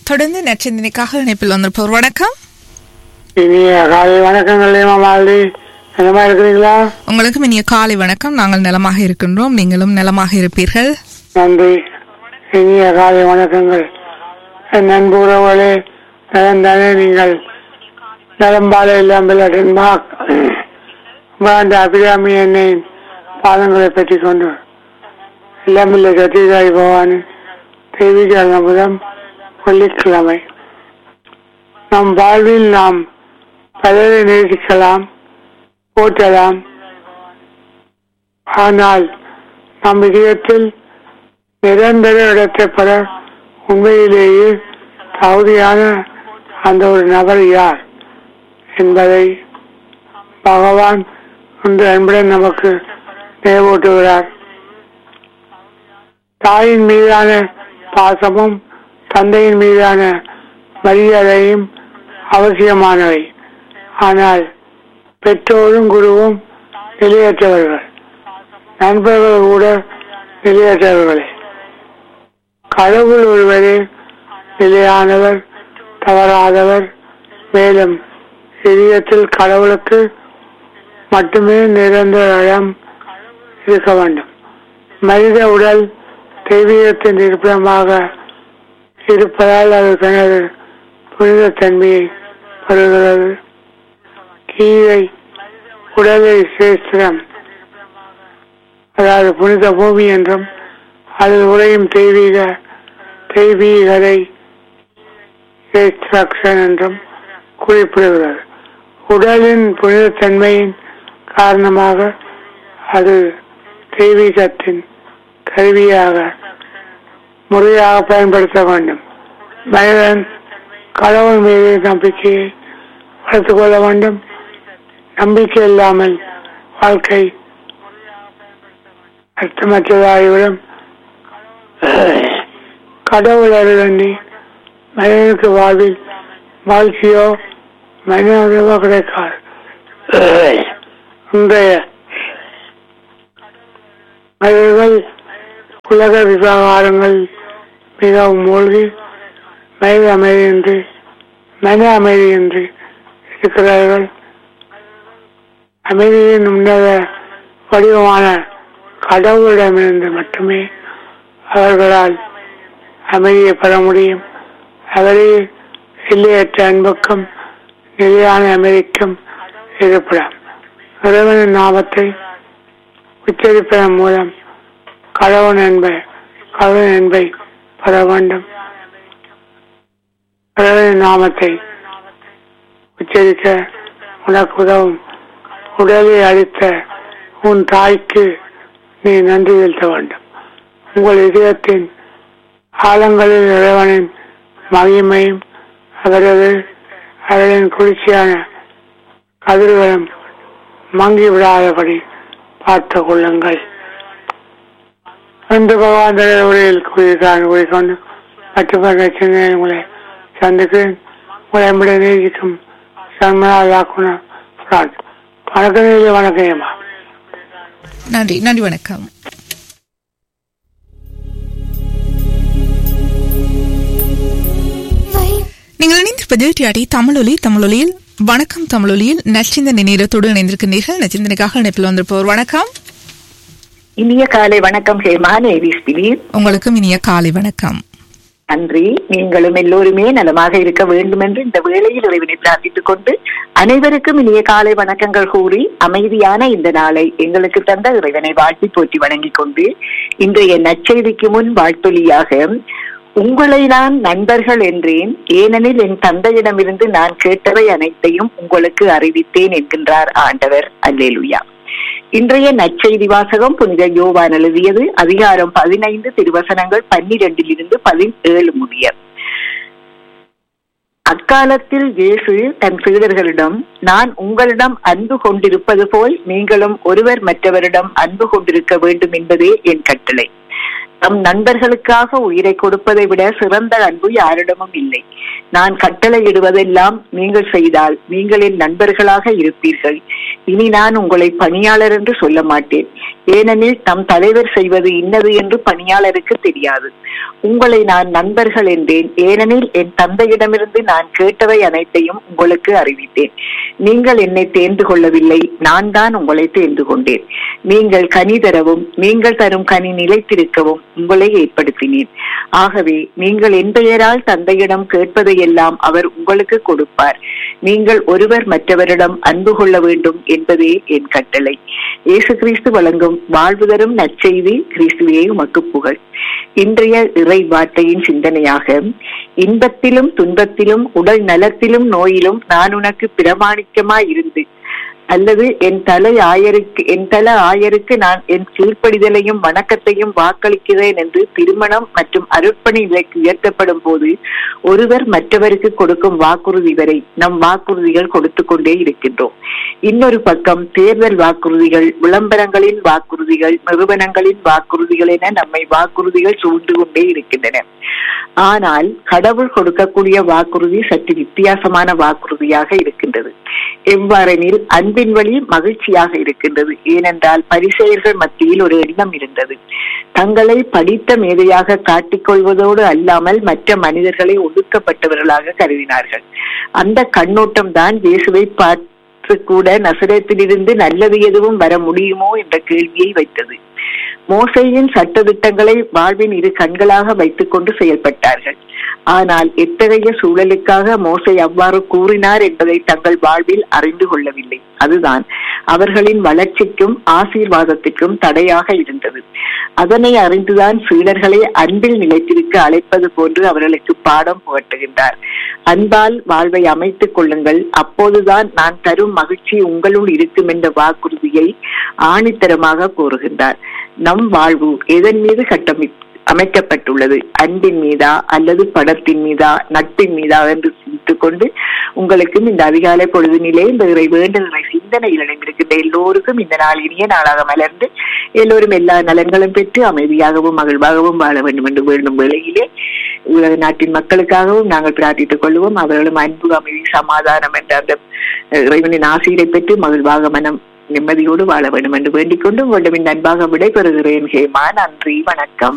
தொடர்ந்து நற்சிந்தனைக்காக இணைப்பில் வந்திருப்பவர் வணக்கம் இனிய காலை வணக்கங்கள் மாமாளி என்னமா இருக்கிறீங்களா உங்களுக்கும் இனிய காலை வணக்கம் நாங்கள் நலமாக இருக்கின்றோம் நீங்களும் நலமாக இருப்பீர்கள் நன்றி இனிய காலை வணக்கங்கள் என் அன்பு உறவுகளே நலந்தானே நீங்கள் நலம்பால இல்லாமல் டென்மார்க் வாழ்ந்த அபிராமி எண்ணெயின் பாதங்களை பற்றி கொண்டு இல்லாமல் சத்யதாய் பவான் தெய்வீக அமுதம் வெள்ளிக்கிழமை நம் வாழ்வில் நாம் பலரை நேசிக்கலாம் போற்றலாம் ஆனால் நம் இதயத்தில் நிரந்தர இடத்தை பெற உண்மையிலேயே தகுதியான அந்த ஒரு நபர் யார் என்பதை பகவான் இன்று அன்புடன் நமக்கு நினைவூட்டுகிறார் தாயின் மீதான பாசமும் தந்தையின் மீதான மரியாதையும் அவசியமானவை ஆனால் பெற்றோரும் குருவும் நிலையற்றவர்கள் நண்பர்கள் கூட நிலையற்றவர்களே கடவுள் ஒருவரே நிலையானவர் தவறாதவர் மேலும் இதயத்தில் கடவுளுக்கு மட்டுமே நிரந்தர இடம் இருக்க வேண்டும் மனித உடல் தெய்வீகத்தின் இருப்பிடமாக இருப்பதால் அது தனது புனித தன்மையை பெறுகிறது கீழே உடலை சேஸ்திரம் அதாவது புனித பூமி என்றும் அதில் உரையும் தெய்வீக தெய்வீகரை சேஸ்திரக்ஷன் என்றும் குறிப்பிடுகிறது உடலின் புனிதத்தன்மையின் காரணமாக அது தெய்வீகத்தின் கருவியாக முறையாக பயன்படுத்த வேண்டும் மனிதன் கடவுள் மீது நம்பிக்கையை வளர்த்துக் கொள்ள வேண்டும் நம்பிக்கை இல்லாமல் வாழ்க்கை அர்த்தமற்றதாகிவிடும் கடவுள் அருளி மனிதனுக்கு வாழ்வில் வாழ்க்கையோ மனிதனோ கிடைக்காது இன்றைய மனிதர்கள் உலக விவகாரங்கள் மிகவும் மூழ்கி மனித அமைதியின்றி மன அமைதியின்றி இருக்கிறார்கள் அமைதியின் உன்னத வடிவமான கடவுளிடமிருந்து மட்டுமே அவர்களால் அமைதியை பெற முடியும் அவரே எல்லையற்ற அன்புக்கும் நிலையான அமைதிக்கும் இருப்பிடம் இறைவனின் நாமத்தை உச்சரிப்பதன் மூலம் கடவுள் என்பை கடவுள் என்பை பெற வேண்டும் கடவுளின் நாமத்தை உச்சரிக்க உனக்கு உதவும் உடலை அளித்த உன் தாய்க்கு நீ நன்றி செலுத்த வேண்டும் உங்கள் இதயத்தின் ஆழங்களில் இறைவனின் மகிமையும் அவரது அவரின் குளிர்ச்சியான கதிர்களும் மங்கி விடாதபடி பார்த்துக் கொள்ளுங்கள் என்று பகவான் உரையில் கூறியிருக்காங்க கூறிக்கொண்டு மற்றவர்கள் சின்ன உங்களை சந்திக்கிறேன் உங்களை நம்முடைய நேசிக்கும் சன்மனாதாக்குன பிரான் வணக்கம் நேயர்களே, வணக்கம் ஏமா நன்றி நன்றி வணக்கம் நீங்கள் இணைந்திருப்பது டிஆடி தமிழொலி தமிழொலியில் வணக்கம் தமிழொலியில் நச்சிந்தனை நேரத்தோடு இணைந்திருக்கின்றீர்கள் நச்சிந்தனைக்காக இணைப்பில் வந்திருப்பவர் வணக்கம் இனிய காலை வணக்கம் ஹேமா நேவிஸ் பிலீர் உங்களுக்கும் இனிய காலை வணக்கம் நன்றி நீங்களும் எல்லோருமே நலமாக இருக்க வேண்டும் என்று இந்த வேளையில் இறைவனை பிரார்த்தித்துக் கொண்டு அனைவருக்கும் இனிய காலை வணக்கங்கள் கூறி அமைதியான இந்த நாளை எங்களுக்கு தந்த இறைவனை வாழ்த்தி போற்றி வணங்கிக் கொண்டு இன்றைய நற்செய்திக்கு முன் வாழ்த்தொலியாக உங்களை நான் நண்பர்கள் என்றேன் ஏனெனில் என் தந்தையிடமிருந்து நான் கேட்டவை அனைத்தையும் உங்களுக்கு அறிவித்தேன் என்கின்றார் ஆண்டவர் அல்லேலுயா இன்றைய நற்செய்தி வாசகம் புனித யோவான் எழுதியது அதிகாரம் பதினைந்து திருவசனங்கள் பன்னிரண்டில் இருந்து பதினேழு முடிய அக்காலத்தில் இயேசு தன் சீடர்களிடம் நான் உங்களிடம் அன்பு கொண்டிருப்பது போல் நீங்களும் ஒருவர் மற்றவரிடம் அன்பு கொண்டிருக்க வேண்டும் என்பதே என் கட்டளை தம் நண்பர்களுக்காக உயிரை கொடுப்பதை விட சிறந்த அன்பு யாரிடமும் இல்லை நான் கட்டளையிடுவதெல்லாம் நீங்கள் செய்தால் நீங்கள் என் நண்பர்களாக இருப்பீர்கள் இனி நான் உங்களை பணியாளர் என்று சொல்ல மாட்டேன் ஏனெனில் தம் தலைவர் செய்வது இன்னது என்று பணியாளருக்கு தெரியாது உங்களை நான் நண்பர்கள் என்றேன் ஏனெனில் என் தந்தையிடமிருந்து நான் கேட்டவை அனைத்தையும் உங்களுக்கு அறிவித்தேன் நீங்கள் என்னை தேர்ந்து கொள்ளவில்லை நான் தான் உங்களை தேர்ந்து கொண்டேன் நீங்கள் கனி தரவும் நீங்கள் தரும் கனி நிலைத்திருக்கவும் உங்களை ஏற்படுத்தினேன் ஆகவே நீங்கள் என் பெயரால் தந்தையிடம் கேட்பதையெல்லாம் அவர் உங்களுக்கு கொடுப்பார் நீங்கள் ஒருவர் மற்றவரிடம் அன்பு கொள்ள வேண்டும் என்பதே என் கட்டளை இயேசு கிறிஸ்து வழங்கும் வாழ்வு தரும் நற்செய்தி கிறிஸ்துவே உமக்கு புகழ் இன்றைய இறை வார்த்தையின் சிந்தனையாக இன்பத்திலும் துன்பத்திலும் உடல் நலத்திலும் நோயிலும் நான் உனக்கு பிரமாணிக்கமாய் இருந்து அல்லது என் தலை ஆயருக்கு என் தலை ஆயருக்கு நான் என் கீழ்ப்படிதலையும் வணக்கத்தையும் வாக்களிக்கிறேன் என்று திருமணம் மற்றும் அர்ப்பணி நிலைக்கு உயர்த்தப்படும் போது ஒருவர் மற்றவருக்கு கொடுக்கும் வாக்குறுதி வரை நம் வாக்குறுதிகள் கொடுத்து கொண்டே இருக்கின்றோம் இன்னொரு பக்கம் தேர்தல் வாக்குறுதிகள் விளம்பரங்களின் வாக்குறுதிகள் நிறுவனங்களின் வாக்குறுதிகள் என நம்மை வாக்குறுதிகள் சூழ்ந்து கொண்டே இருக்கின்றன ஆனால் கடவுள் கொடுக்கக்கூடிய வாக்குறுதி சற்று வித்தியாசமான வாக்குறுதியாக இருக்கின்றது எவ்வாறெனில் அன்பின் வழி மகிழ்ச்சியாக இருக்கின்றது ஏனென்றால் பரிசெயர்கள் மத்தியில் ஒரு எண்ணம் இருந்தது தங்களை படித்த மேதையாக காட்டிக்கொள்வதோடு அல்லாமல் மற்ற மனிதர்களை ஒடுக்கப்பட்டவர்களாக கருதினார்கள் அந்த கண்ணோட்டம் தான் இயேசுவை பார்த்து கூட நசரத்திலிருந்து நல்லது எதுவும் வர முடியுமோ என்ற கேள்வியை வைத்தது மோசையின் சட்டதிட்டங்களை வாழ்வின் இரு கண்களாக வைத்துக் கொண்டு செயல்பட்டார்கள் ஆனால் எத்தகைய சூழலுக்காக மோசை அவ்வாறு கூறினார் என்பதை தங்கள் வாழ்வில் அறிந்து கொள்ளவில்லை அதுதான் அவர்களின் வளர்ச்சிக்கும் ஆசீர்வாதத்திற்கும் தடையாக இருந்தது அதனை அறிந்துதான் சீடர்களை அன்பில் நிலைத்திருக்க அழைப்பது போன்று அவர்களுக்கு பாடம் புகட்டுகின்றார் அன்பால் வாழ்வை அமைத்துக் கொள்ளுங்கள் அப்போதுதான் நான் தரும் மகிழ்ச்சி உங்களுள் இருக்கும் என்ற வாக்குறுதியை ஆணித்தரமாக கூறுகின்றார் நம் வாழ்வு எதன் மீது கட்டமை அமைக்கப்பட்டுள்ளது அன்பின் மீதா அல்லது படத்தின் மீதா நட்பின் மீதா என்று சிந்தித்துக் கொண்டு உங்களுக்கும் இந்த அதிகாலை பொழுதினிலே இந்த இறை வேண்டுதலை சிந்தனையில் இணைந்திருக்கின்ற எல்லோருக்கும் இந்த நாள் இனிய நாளாக மலர்ந்து எல்லோரும் எல்லா நலன்களும் பெற்று அமைதியாகவும் மகிழ்வாகவும் வாழ வேண்டும் என்று வேண்டும் வேளையிலே உலக நாட்டின் மக்களுக்காகவும் நாங்கள் பிரார்த்தித்துக் கொள்வோம் அவர்களும் அன்பு அமைதி சமாதானம் என்ற அந்த இறைவனின் ஆசையை பெற்று மகிழ்வாக மனம் நிம்மதியோடு வாழ வேண்டும் என்று வேண்டிக் கொண்டு உங்களிடம் இந்த அன்பாக விடைபெறுகிறேன் ஹேமா நன்றி வணக்கம்